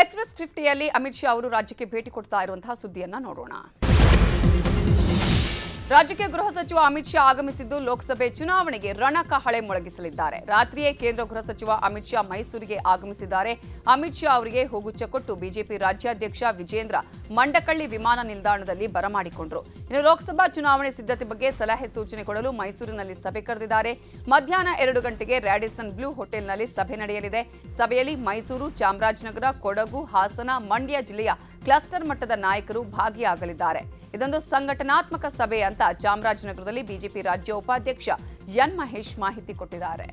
express ಫಿಫ್ಟಿಯಲ್ಲಿ Amit Shah ಅವರು ರಾಜ್ಯಕ್ಕೆ ಭೇಟಿ ಕೊಡ್ತಾ ಇರುವಂತಹ ಸುದ್ದಿಯನ್ನ ನೋಡೋಣ ರಾಜ್ಯಕ್ಕೆ ಗೃಹ ಸಚಿವ ಅಮಿತ್ ಶಾ ಆಗಮಿಸಿದ್ದು ಲೋಕಸಭೆ ಚುನಾವಣೆಗೆ ರಣಕಹಳೆ ಮೊಳಗಿಸಲಿದ್ದಾರೆ ರಾತ್ರಿಯೇ ಕೇಂದ್ರ ಗೃಹ ಸಚಿವ ಅಮಿತ್ ಶಾ ಮೈಸೂರಿಗೆ ಆಗಮಿಸಿದ್ದಾರೆ ಅಮಿತ್ ಶಾ ಅವರಿಗೆ ಹೋಗುಚ್ಚ ಕೊಟ್ಟು ಬಿಜೆಪಿ ರಾಜ್ಯಾಧ್ಯಕ್ಷ ವಿಜೇಂದ್ರ ಮಂಡಕಳ್ಳಿ ವಿಮಾನ ನಿಲ್ದಾಣದಲ್ಲಿ ಬರಮಾಡಿಕೊಂಡರು ಇನ್ನು ಲೋಕಸಭಾ ಚುನಾವಣೆ ಸಿದ್ಧತೆ ಬಗ್ಗೆ ಸಲಹೆ ಸೂಚನೆ ಕೊಡಲು ಮೈಸೂರಿನಲ್ಲಿ ಸಭೆ ಕರೆದಿದ್ದಾರೆ ಮಧ್ಯಾಹ್ನ ಎರಡು ಗಂಟೆಗೆ ರ್ಯಾಡಿಸನ್ ಬ್ಲೂ ಹೋಟೆಲ್ನಲ್ಲಿ ಸಭೆ ನಡೆಯಲಿದೆ ಸಭೆಯಲ್ಲಿ ಮೈಸೂರು ಚಾಮರಾಜನಗರ ಕೊಡಗು ಹಾಸನ ಮಂಡ್ಯ ಜಿಲ್ಲೆಯ ಕ್ಲಸ್ಟರ್ ಮಟ್ಟದ ನಾಯಕರು ಭಾಗಿಯಾಗಲಿದ್ದಾರೆ ಇದೊಂದು ಸಂಘಟನಾತ್ಮಕ ಸಭೆ ಅಂತ ಚಾಮರಾಜನಗರದಲ್ಲಿ ಬಿಜೆಪಿ ರಾಜ್ಯ ಉಪಾಧ್ಯಕ್ಷ ಎನ್ ಮಹೇಶ್ ಮಾಹಿತಿ ಕೊಟ್ಟಿದ್ದಾರೆ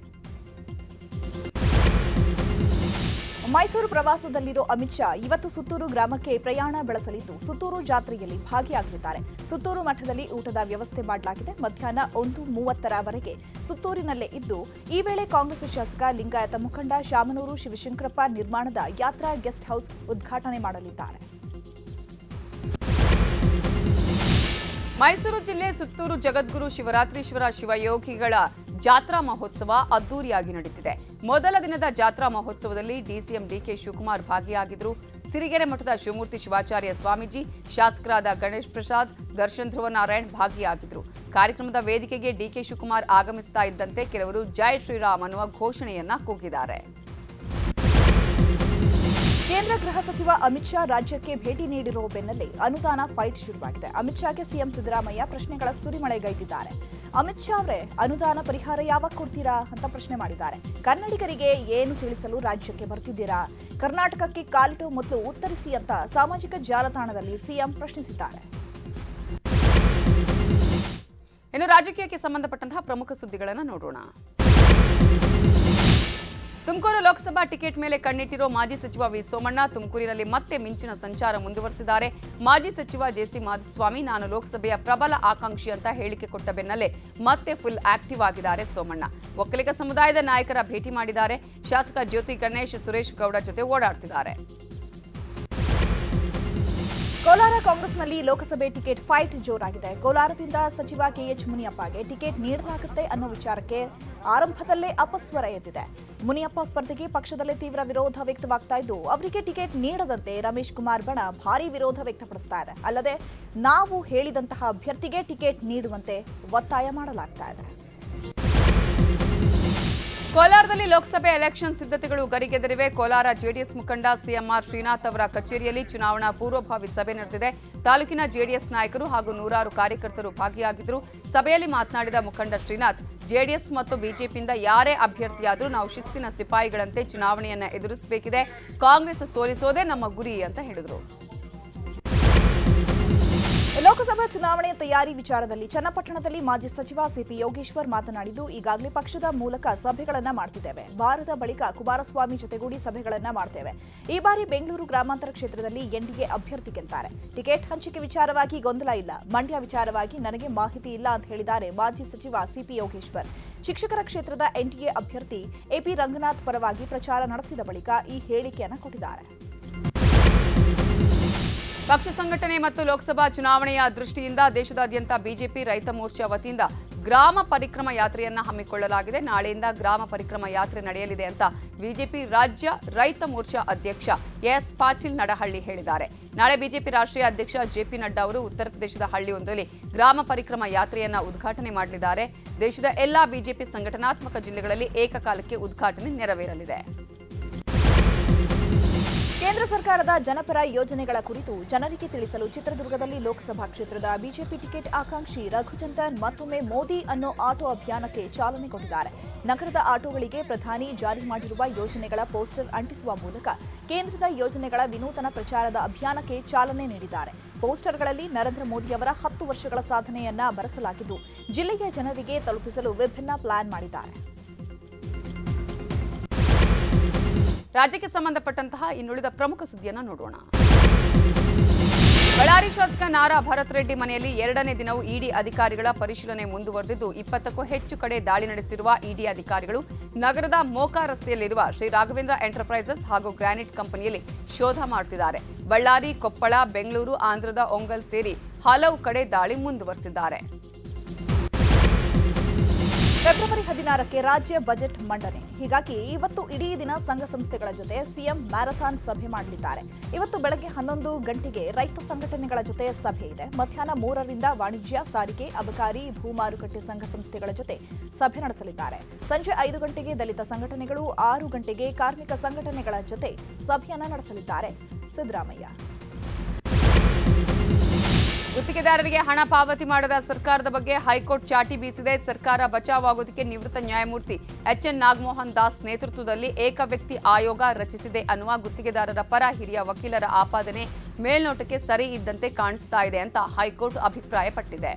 ಮೈಸೂರು ಪ್ರವಾಸದಲ್ಲಿರೋ ಅಮಿತ್ ಶಾ ಇವತ್ತು ಸುತ್ತೂರು ಗ್ರಾಮಕ್ಕೆ ಪ್ರಯಾಣ ಬೆಳೆಸಲಿದ್ದು ಸುತ್ತೂರು ಜಾತ್ರೆಯಲ್ಲಿ ಭಾಗಿಯಾಗಲಿದ್ದಾರೆ ಸುತ್ತೂರು ಮಠದಲ್ಲಿ ಊಟದ ವ್ಯವಸ್ಥೆ ಮಾಡಲಾಗಿದೆ ಮಧ್ಯಾಹ್ನ ಒಂದು ಮೂವತ್ತರವರೆಗೆ ಸುತ್ತೂರಿನಲ್ಲೇ ಇದ್ದು ಈ ವೇಳೆ ಕಾಂಗ್ರೆಸ್ ಶಾಸಕ ಲಿಂಗಾಯತ ಮುಖಂಡ ಶಾಮನೂರು ಶಿವಶಂಕರಪ್ಪ ನಿರ್ಮಾಣದ ಯಾತ್ರಾ ಗೆಸ್ಟ್ ಹೌಸ್ ಉದ್ಘಾಟನೆ ಮಾಡಲಿದ್ದಾರೆ ಮೈಸೂರು ಜಿಲ್ಲೆ ಸುತ್ತೂರು ಜಗದ್ಗುರು ಶಿವರಾತ್ರೀಶ್ವರ ಶಿವಯೋಗಿಗಳ ಜಾತ್ರಾ ಮಹೋತ್ಸವ ಅದ್ದೂರಿಯಾಗಿ ನಡೆದಿದೆ ಮೊದಲ ದಿನದ ಜಾತ್ರಾ ಮಹೋತ್ಸವದಲ್ಲಿ ಡಿಸಿಎಂ ಡಿಕೆ ಶಿವಕುಮಾರ್ ಭಾಗಿಯಾಗಿದ್ದರು ಸಿರಿಗೆರೆ ಮಠದ ಶಿವಮೂರ್ತಿ ಶಿವಾಚಾರ್ಯ ಸ್ವಾಮೀಜಿ ಶಾಸಕರಾದ ಗಣೇಶ್ ಪ್ರಸಾದ್ ದರ್ಶನ್ ಧ್ರುವನಾರಾಯಣ್ ಭಾಗಿಯಾಗಿದ್ದರು ಕಾರ್ಯಕ್ರಮದ ವೇದಿಕೆಗೆ ಡಿಕೆ ಶಿವಕುಮಾರ್ ಆಗಮಿಸ್ತಾ ಇದ್ದಂತೆ ಕೆಲವರು ಜೈ ಶ್ರೀರಾಮ್ ಅನ್ನುವ ಘೋಷಣೆಯನ್ನ ಕೂಗಿದ್ದಾರೆ ಕೇಂದ್ರ ಗೃಹ ಸಚಿವ ಅಮಿತ್ ಶಾ ರಾಜ್ಯಕ್ಕೆ ಭೇಟಿ ನೀಡಿರುವ ಬೆನ್ನಲ್ಲೇ ಅನುದಾನ ಫೈಟ್ ಶುರುವಾಗಿದೆ ಅಮಿತ್ ಶಾಗೆ ಸಿಎಂ ಸಿದ್ದರಾಮಯ್ಯ ಪ್ರಶ್ನೆಗಳ ಸುರಿಮಳೆಗೈದಿದ್ದಾರೆ ಅಮಿತ್ ಶಾ ಅವರೇ ಅನುದಾನ ಪರಿಹಾರ ಯಾವಾಗ ಕೊಡ್ತೀರಾ ಅಂತ ಪ್ರಶ್ನೆ ಮಾಡಿದ್ದಾರೆ ಕನ್ನಡಿಗರಿಗೆ ಏನು ತಿಳಿಸಲು ರಾಜ್ಯಕ್ಕೆ ಬರ್ತಿದ್ದೀರಾ ಕರ್ನಾಟಕಕ್ಕೆ ಕಾಲಿಟೋ ಮೊದಲು ಉತ್ತರಿಸಿ ಅಂತ ಸಾಮಾಜಿಕ ಜಾಲತಾಣದಲ್ಲಿ ಸಿಎಂ ಪ್ರಶ್ನಿಸಿದ್ದಾರೆ ಇನ್ನು ರಾಜಕೀಯಕ್ಕೆ ಸಂಬಂಧಪಟ್ಟಂತಹ ಪ್ರಮುಖ ಸುದ್ದಿಗಳನ್ನು ನೋಡೋಣ ತುಮಕೂರು ಲೋಕಸಭಾ ಟಿಕೆಟ್ ಮೇಲೆ ಕಣ್ಣಿಟ್ಟಿರೋ ಮಾಜಿ ಸಚಿವ ವಿ ಸೋಮಣ್ಣ ತುಮಕೂರಿನಲ್ಲಿ ಮತ್ತೆ ಮಿಂಚಿನ ಸಂಚಾರ ಮುಂದುವರೆಸಿದ್ದಾರೆ ಮಾಜಿ ಸಚಿವ ಜೆಸಿ ಮಾಧುಸ್ವಾಮಿ ನಾನು ಲೋಕಸಭೆಯ ಪ್ರಬಲ ಆಕಾಂಕ್ಷಿ ಅಂತ ಹೇಳಿಕೆ ಕೊಟ್ಟ ಬೆನ್ನಲ್ಲೇ ಮತ್ತೆ ಫುಲ್ ಆಕ್ಟಿವ್ ಆಗಿದ್ದಾರೆ ಸೋಮಣ್ಣ ಒಕ್ಕಲಿಗ ಸಮುದಾಯದ ನಾಯಕರ ಭೇಟಿ ಮಾಡಿದ್ದಾರೆ ಶಾಸಕ ಜ್ಯೋತಿ ಗಣೇಶ್ ಸುರೇಶ್ ಗೌಡ ಜೊತೆ ಓಡಾಡ್ತಿದ್ದಾರೆ ಕೋಲಾರ ಕಾಂಗ್ರೆಸ್ನಲ್ಲಿ ಲೋಕಸಭೆ ಟಿಕೆಟ್ ಫೈಟ್ ಜೋರಾಗಿದೆ ಕೋಲಾರದಿಂದ ಸಚಿವ ಕೆಎಚ್ ಮುನಿಯಪ್ಪಗೆ ಟಿಕೆಟ್ ನೀಡಲಾಗುತ್ತೆ ಅನ್ನೋ ವಿಚಾರಕ್ಕೆ ಆರಂಭದಲ್ಲೇ ಅಪಸ್ವರ ಎದ್ದಿದೆ ಮುನಿಯಪ್ಪ ಸ್ಪರ್ಧೆಗೆ ಪಕ್ಷದಲ್ಲೇ ತೀವ್ರ ವಿರೋಧ ವ್ಯಕ್ತವಾಗ್ತಾ ಇದ್ದು ಅವರಿಗೆ ಟಿಕೆಟ್ ನೀಡದಂತೆ ರಮೇಶ್ ಕುಮಾರ್ ಬಣ ಭಾರಿ ವಿರೋಧ ವ್ಯಕ್ತಪಡಿಸ್ತಾ ಇದೆ ಅಲ್ಲದೆ ನಾವು ಹೇಳಿದಂತಹ ಅಭ್ಯರ್ಥಿಗೆ ಟಿಕೆಟ್ ನೀಡುವಂತೆ ಒತ್ತಾಯ ಮಾಡಲಾಗ್ತಾ ಇದೆ ಕೋಲಾರದಲ್ಲಿ ಲೋಕಸಭೆ ಎಲೆಕ್ಷನ್ ಸಿದ್ಧತೆಗಳು ಗರಿಗೆದರಿವೆ ಕೋಲಾರ ಜೆಡಿಎಸ್ ಮುಖಂಡ ಸಿಎಂಆರ್ ಶ್ರೀನಾಥ್ ಅವರ ಕಚೇರಿಯಲ್ಲಿ ಚುನಾವಣಾ ಪೂರ್ವಭಾವಿ ಸಭೆ ನಡೆದಿದೆ ತಾಲೂಕಿನ ಜೆಡಿಎಸ್ ನಾಯಕರು ಹಾಗೂ ನೂರಾರು ಕಾರ್ಯಕರ್ತರು ಭಾಗಿಯಾಗಿದ್ದರು ಸಭೆಯಲ್ಲಿ ಮಾತನಾಡಿದ ಮುಖಂಡ ಶ್ರೀನಾಥ್ ಜೆಡಿಎಸ್ ಮತ್ತು ಬಿಜೆಪಿಯಿಂದ ಯಾರೇ ಅಭ್ಯರ್ಥಿಯಾದರೂ ನಾವು ಶಿಸ್ತಿನ ಸಿಪಾಯಿಗಳಂತೆ ಚುನಾವಣೆಯನ್ನ ಎದುರಿಸಬೇಕಿದೆ ಕಾಂಗ್ರೆಸ್ ಸೋಲಿಸೋದೇ ನಮ್ಮ ಗುರಿ ಅಂತ ಹೇಳಿದರು ಲೋಕಸಭಾ ಚುನಾವಣೆ ತಯಾರಿ ವಿಚಾರದಲ್ಲಿ ಚನ್ನಪಟ್ಟಣದಲ್ಲಿ ಮಾಜಿ ಸಚಿವ ಸಿಪಿ ಯೋಗೇಶ್ವರ್ ಮಾತನಾಡಿದ್ದು ಈಗಾಗಲೇ ಪಕ್ಷದ ಮೂಲಕ ಸಭೆಗಳನ್ನ ಮಾಡ್ತಿದ್ದೇವೆ ವಾರದ ಬಳಿಕ ಕುಮಾರಸ್ವಾಮಿ ಜೊತೆಗೂಡಿ ಸಭೆಗಳನ್ನ ಮಾಡ್ತೇವೆ ಈ ಬಾರಿ ಬೆಂಗಳೂರು ಗ್ರಾಮಾಂತರ ಕ್ಷೇತ್ರದಲ್ಲಿ ಎನ್ಡಿಎ ಅಭ್ಯರ್ಥಿ ಗೆಲ್ತಾರೆ ಟಿಕೆಟ್ ಹಂಚಿಕೆ ವಿಚಾರವಾಗಿ ಗೊಂದಲ ಇಲ್ಲ ಮಂಡ್ಯ ವಿಚಾರವಾಗಿ ನನಗೆ ಮಾಹಿತಿ ಇಲ್ಲ ಅಂತ ಹೇಳಿದ್ದಾರೆ ಮಾಜಿ ಸಚಿವ ಸಿಪಿ ಯೋಗೇಶ್ವರ್ ಶಿಕ್ಷಕರ ಕ್ಷೇತ್ರದ ಎನ್ಡಿಎ ಅಭ್ಯರ್ಥಿ ಎಪಿ ರಂಗನಾಥ್ ಪರವಾಗಿ ಪ್ರಚಾರ ನಡೆಸಿದ ಬಳಿಕ ಈ ಹೇಳಿಕೆಯನ್ನು ಕೊಟ್ಟಿದ್ದಾರೆ ಪಕ್ಷ ಸಂಘಟನೆ ಮತ್ತು ಲೋಕಸಭಾ ಚುನಾವಣೆಯ ದೃಷ್ಟಿಯಿಂದ ದೇಶದಾದ್ಯಂತ ಬಿಜೆಪಿ ರೈತ ಮೋರ್ಚಾ ವತಿಯಿಂದ ಗ್ರಾಮ ಪರಿಕ್ರಮ ಯಾತ್ರೆಯನ್ನ ಹಮ್ಮಿಕೊಳ್ಳಲಾಗಿದೆ ನಾಳೆಯಿಂದ ಗ್ರಾಮ ಪರಿಕ್ರಮ ಯಾತ್ರೆ ನಡೆಯಲಿದೆ ಅಂತ ಬಿಜೆಪಿ ರಾಜ್ಯ ರೈತ ಮೋರ್ಚಾ ಅಧ್ಯಕ್ಷ ಎಸ್ ಪಾಟೀಲ್ ನಡಹಳ್ಳಿ ಹೇಳಿದ್ದಾರೆ ನಾಳೆ ಬಿಜೆಪಿ ರಾಷ್ಟ್ರೀಯ ಅಧ್ಯಕ್ಷ ಜೆಪಿ ನಡ್ಡಾ ಅವರು ಉತ್ತರ ಪ್ರದೇಶದ ಹಳ್ಳಿಯೊಂದರಲ್ಲಿ ಗ್ರಾಮ ಪರಿಕ್ರಮ ಯಾತ್ರೆಯನ್ನ ಉದ್ಘಾಟನೆ ಮಾಡಲಿದ್ದಾರೆ ದೇಶದ ಎಲ್ಲಾ ಬಿಜೆಪಿ ಸಂಘಟನಾತ್ಮಕ ಜಿಲ್ಲೆಗಳಲ್ಲಿ ಏಕಕಾಲಕ್ಕೆ ಉದ್ಘಾಟನೆ ನೆರವೇರಲಿದೆ ಕೇಂದ್ರ ಸರ್ಕಾರದ ಜನಪರ ಯೋಜನೆಗಳ ಕುರಿತು ಜನರಿಗೆ ತಿಳಿಸಲು ಚಿತ್ರದುರ್ಗದಲ್ಲಿ ಲೋಕಸಭಾ ಕ್ಷೇತ್ರದ ಬಿಜೆಪಿ ಟಿಕೆಟ್ ಆಕಾಂಕ್ಷಿ ರಘುಚಂದನ್ ಮತ್ತೊಮ್ಮೆ ಮೋದಿ ಅನ್ನೋ ಆಟೋ ಅಭಿಯಾನಕ್ಕೆ ಚಾಲನೆ ಕೊಟ್ಟಿದ್ದಾರೆ ನಗರದ ಆಟೋಗಳಿಗೆ ಪ್ರಧಾನಿ ಜಾರಿ ಮಾಡಿರುವ ಯೋಜನೆಗಳ ಪೋಸ್ಟರ್ ಅಂಟಿಸುವ ಮೂಲಕ ಕೇಂದ್ರದ ಯೋಜನೆಗಳ ವಿನೂತನ ಪ್ರಚಾರದ ಅಭಿಯಾನಕ್ಕೆ ಚಾಲನೆ ನೀಡಿದ್ದಾರೆ ಪೋಸ್ಟರ್ಗಳಲ್ಲಿ ನರೇಂದ್ರ ಮೋದಿ ಅವರ ಹತ್ತು ವರ್ಷಗಳ ಸಾಧನೆಯನ್ನ ಬರೆಸಲಾಗಿದ್ದು ಜಿಲ್ಲೆಯ ಜನರಿಗೆ ತಲುಪಿಸಲು ವಿಭಿನ್ನ ಪ್ಲಾನ್ ಮಾಡಿದ್ದಾರೆ ರಾಜ್ಯಕ್ಕೆ ಸಂಬಂಧಪಟ್ಟಂತಹ ಇನ್ನುಳಿದ ಪ್ರಮುಖ ಸುದ್ದಿಯನ್ನು ನೋಡೋಣ ಬಳ್ಳಾರಿ ಶಾಸಕ ನಾರಾ ಭರತ್ ರೆಡ್ಡಿ ಮನೆಯಲ್ಲಿ ಎರಡನೇ ದಿನವೂ ಇಡಿ ಅಧಿಕಾರಿಗಳ ಪರಿಶೀಲನೆ ಮುಂದುವರೆದಿದ್ದು ಇಪ್ಪತ್ತಕ್ಕೂ ಹೆಚ್ಚು ಕಡೆ ದಾಳಿ ನಡೆಸಿರುವ ಇಡಿ ಅಧಿಕಾರಿಗಳು ನಗರದ ಮೋಕಾ ರಸ್ತೆಯಲ್ಲಿರುವ ಶ್ರೀ ರಾಘವೇಂದ್ರ ಎಂಟರ್ಪ್ರೈಸಸ್ ಹಾಗೂ ಗ್ರಾನೈಟ್ ಕಂಪನಿಯಲ್ಲಿ ಶೋಧ ಮಾಡುತ್ತಿದ್ದಾರೆ ಬಳ್ಳಾರಿ ಕೊಪ್ಪಳ ಬೆಂಗಳೂರು ಆಂಧ್ರದ ಒಂಗಲ್ ಸೇರಿ ಹಲವು ಕಡೆ ದಾಳಿ ಮುಂದುವರೆಸಿದ್ದಾರೆ ಫೆಬ್ರವರಿ ಹದಿನಾರಕ್ಕೆ ರಾಜ್ಯ ಬಜೆಟ್ ಮಂಡನೆ ಹೀಗಾಗಿ ಇವತ್ತು ಇಡೀ ದಿನ ಸಂಘ ಸಂಸ್ಥೆಗಳ ಜೊತೆ ಸಿಎಂ ಮ್ಯಾರಥಾನ್ ಸಭೆ ಮಾಡಲಿದ್ದಾರೆ ಇವತ್ತು ಬೆಳಗ್ಗೆ ಹನ್ನೊಂದು ಗಂಟೆಗೆ ರೈತ ಸಂಘಟನೆಗಳ ಜೊತೆ ಸಭೆ ಇದೆ ಮಧ್ಯಾಹ್ನ ಮೂರರಿಂದ ವಾಣಿಜ್ಯ ಸಾರಿಗೆ ಅಬಕಾರಿ ಭೂ ಮಾರುಕಟ್ಟೆ ಸಂಘ ಸಂಸ್ಥೆಗಳ ಜೊತೆ ಸಭೆ ನಡೆಸಲಿದ್ದಾರೆ ಸಂಜೆ ಐದು ಗಂಟೆಗೆ ದಲಿತ ಸಂಘಟನೆಗಳು ಆರು ಗಂಟೆಗೆ ಕಾರ್ಮಿಕ ಸಂಘಟನೆಗಳ ಜೊತೆ ಸಭೆಯನ್ನ ನಡೆಸಲಿದ್ದಾರೆ ಸಿದ್ದರಾಮಯ್ಯ ಗುತ್ತಿಗೆದಾರರಿಗೆ ಹಣ ಪಾವತಿ ಮಾಡದ ಸರ್ಕಾರದ ಬಗ್ಗೆ ಹೈಕೋರ್ಟ್ ಚಾಟಿ ಬೀಸಿದೆ ಸರ್ಕಾರ ಬಚಾವಾಗೋದಕ್ಕೆ ನಿವೃತ್ತ ನ್ಯಾಯಮೂರ್ತಿ ಎಚ್ ಎನ್ ನಾಗಮೋಹನ್ ದಾಸ್ ನೇತೃತ್ವದಲ್ಲಿ ಏಕ ವ್ಯಕ್ತಿ ಆಯೋಗ ರಚಿಸಿದೆ ಅನ್ನುವ ಗುತ್ತಿಗೆದಾರರ ಪರ ಹಿರಿಯ ವಕೀಲರ ಆಪಾದನೆ ಮೇಲ್ನೋಟಕ್ಕೆ ಸರಿ ಇದ್ದಂತೆ ಕಾಣಿಸ್ತಾ ಇದೆ ಅಂತ ಹೈಕೋರ್ಟ್ ಅಭಿಪ್ರಾಯಪಟ್ಟಿದೆ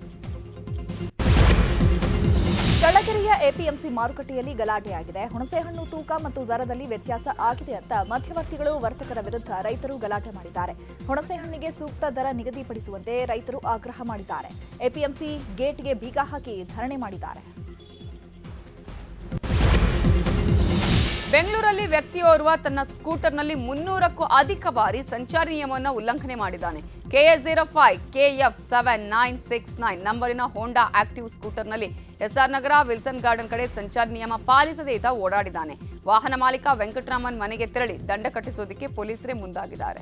ಚಳ್ಳಕೆರೆಯ ಎಪಿಎಂಸಿ ಮಾರುಕಟ್ಟೆಯಲ್ಲಿ ಗಲಾಟೆಯಾಗಿದೆ ಹುಣಸೆಹಣ್ಣು ತೂಕ ಮತ್ತು ದರದಲ್ಲಿ ವ್ಯತ್ಯಾಸ ಆಗಿದೆ ಅಂತ ಮಧ್ಯವರ್ತಿಗಳು ವರ್ತಕರ ವಿರುದ್ಧ ರೈತರು ಗಲಾಟೆ ಮಾಡಿದ್ದಾರೆ ಹುಣಸೆಹಣ್ಣಿಗೆ ಸೂಕ್ತ ದರ ನಿಗದಿಪಡಿಸುವಂತೆ ರೈತರು ಆಗ್ರಹ ಮಾಡಿದ್ದಾರೆ ಎಪಿಎಂಸಿ ಗೇಟ್ಗೆ ಬೀಗ ಹಾಕಿ ಧರಣಿ ಮಾಡಿದ್ದಾರೆ ಬೆಂಗಳೂರಲ್ಲಿ ವ್ಯಕ್ತಿಯೋರ್ವ ತನ್ನ ಸ್ಕೂಟರ್ನಲ್ಲಿ ಮುನ್ನೂರಕ್ಕೂ ಅಧಿಕ ಬಾರಿ ಸಂಚಾರಿ ನಿಯಮವನ್ನು ಉಲ್ಲಂಘನೆ ಮಾಡಿದ್ದಾನೆ KA zero five KF seven nine six nine ನಂಬರಿನ ಹೋಂಡಾ ಆಕ್ಟಿವ್ ಸ್ಕೂಟರ್ನಲ್ಲಿ ಎಸ್ಆರ್ ನಗರ ವಿಲ್ಸನ್ ಗಾರ್ಡನ್ ಕಡೆ ಸಂಚಾರಿ ನಿಯಮ ಪಾಲಿಸದೇ ಈತ ಓಡಾಡಿದ್ದಾನೆ ವಾಹನ ಮಾಲೀಕ ವೆಂಕಟರಾಮನ್ ಮನೆಗೆ ತೆರಳಿ ದಂಡ ಕಟ್ಟಿಸೋದಕ್ಕೆ ಪೊಲೀಸರೇ ಮುಂದಾಗಿದ್ದಾರೆ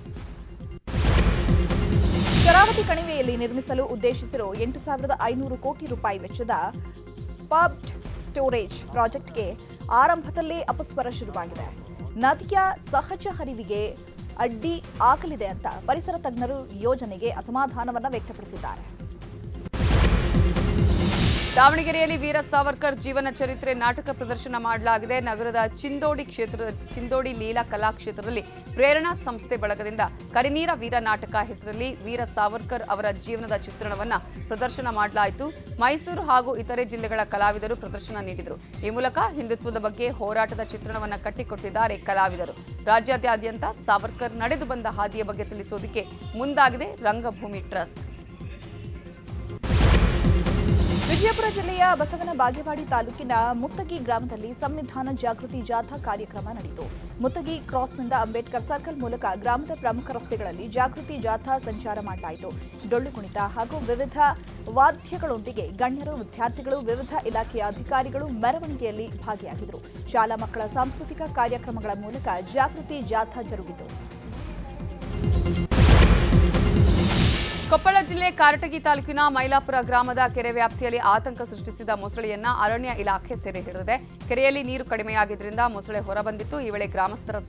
ಶರಾವತಿ ಕಣಿವೆಯಲ್ಲಿ ನಿರ್ಮಿಸಲು ಉದ್ದೇಶಿಸಿರೋ ಎಂಟು ಸಾವಿರದ ಐನೂರು ಕೋಟಿ ರೂಪಾಯಿ ವೆಚ್ಚದ ಪಬ್ಡ್ ಸ್ಟೋರೇಜ್ ಪ್ರಾಜೆಕ್ಟ್ಗೆ ಆರಂಭದಲ್ಲೇ ಅಪಸ್ವರ ಶುರುವಾಗಿದೆ ನದಿಯ ಸಹಜ ಹರಿವಿಗೆ ಅಡ್ಡಿ ಆಗಲಿದೆ ಅಂತ ಪರಿಸರ ತಜ್ಞರು ಯೋಜನೆಗೆ ಅಸಮಾಧಾನವನ್ನ ವ್ಯಕ್ತಪಡಿಸಿದ್ದಾರೆ ದಾವಣಗೆರೆಯಲ್ಲಿ ವೀರ ಸಾವರ್ಕರ್ ಜೀವನ ಚರಿತ್ರೆ ನಾಟಕ ಪ್ರದರ್ಶನ ಮಾಡಲಾಗಿದೆ ನಗರದ ಚಿಂದೋಡಿ ಕ್ಷೇತ್ರದ ಚಿಂದೋಡಿ ಲೀಲಾ ಕಲಾ ಕ್ಷೇತ್ರದಲ್ಲಿ ಪ್ರೇರಣಾ ಸಂಸ್ಥೆ ಬಳಗದಿಂದ ಕರಿನೀರ ವೀರ ನಾಟಕ ಹೆಸರಲ್ಲಿ ವೀರ ಸಾವರ್ಕರ್ ಅವರ ಜೀವನದ ಚಿತ್ರಣವನ್ನ ಪ್ರದರ್ಶನ ಮಾಡಲಾಯಿತು ಮೈಸೂರು ಹಾಗೂ ಇತರೆ ಜಿಲ್ಲೆಗಳ ಕಲಾವಿದರು ಪ್ರದರ್ಶನ ನೀಡಿದರು ಈ ಮೂಲಕ ಹಿಂದುತ್ವದ ಬಗ್ಗೆ ಹೋರಾಟದ ಚಿತ್ರಣವನ್ನ ಕಟ್ಟಿಕೊಟ್ಟಿದ್ದಾರೆ ಕಲಾವಿದರು ರಾಜ್ಯಾದ್ಯಂತ ಸಾವರ್ಕರ್ ನಡೆದು ಬಂದ ಹಾದಿಯ ಬಗ್ಗೆ ತಿಳಿಸೋದಕ್ಕೆ ಮುಂದಾಗಿದೆ ರಂಗಭೂಮಿ ಟ್ರಸ್ಟ್ ವಿಜಯಪುರ ಜಿಲ್ಲೆಯ ಬಸವನ ಬಾಗೇವಾಡಿ ತಾಲೂಕಿನ ಮುತ್ತಗಿ ಗ್ರಾಮದಲ್ಲಿ ಸಂವಿಧಾನ ಜಾಗೃತಿ ಜಾಥಾ ಕಾರ್ಯಕ್ರಮ ನಡೆಯಿತು ಮುತ್ತಗಿ ಕ್ರಾಸ್ನಿಂದ ಅಂಬೇಡ್ಕರ್ ಸರ್ಕಲ್ ಮೂಲಕ ಗ್ರಾಮದ ಪ್ರಮುಖ ರಸ್ತೆಗಳಲ್ಲಿ ಜಾಗೃತಿ ಜಾಥಾ ಸಂಚಾರ ಮಾಡಲಾಯಿತು ಡೊಳ್ಳು ಕುಣಿತ ಹಾಗೂ ವಿವಿಧ ವಾದ್ಯಗಳೊಂದಿಗೆ ಗಣ್ಯರು ವಿದ್ಯಾರ್ಥಿಗಳು ವಿವಿಧ ಇಲಾಖೆಯ ಅಧಿಕಾರಿಗಳು ಮೆರವಣಿಗೆಯಲ್ಲಿ ಭಾಗಿಯಾಗಿದ್ದರು ಶಾಲಾ ಮಕ್ಕಳ ಸಾಂಸ್ಕೃತಿಕ ಕಾರ್ಯಕ್ರಮಗಳ ಮೂಲಕ ಜಾಗೃತಿ ಜಾಥಾ ಜರುಗಿತು ಕೊಪ್ಪಳ ಜಿಲ್ಲೆ ಕಾರಟಗಿ ತಾಲೂಕಿನ ಮೈಲಾಪುರ ಗ್ರಾಮದ ಕೆರೆ ವ್ಯಾಪ್ತಿಯಲ್ಲಿ ಆತಂಕ ಸೃಷ್ಟಿಸಿದ ಮೊಸಳೆಯನ್ನ ಅರಣ್ಯ ಇಲಾಖೆ ಸೆರೆ ಹಿಡಿದಿದೆ ಕೆರೆಯಲ್ಲಿ ನೀರು ಕಡಿಮೆಯಾಗಿದ್ದರಿಂದ ಮೊಸಳೆ ಹೊರಬಂದಿತ್ತು ಈ ವೇಳೆ ಗ್ರಾಮಸ್ಥರ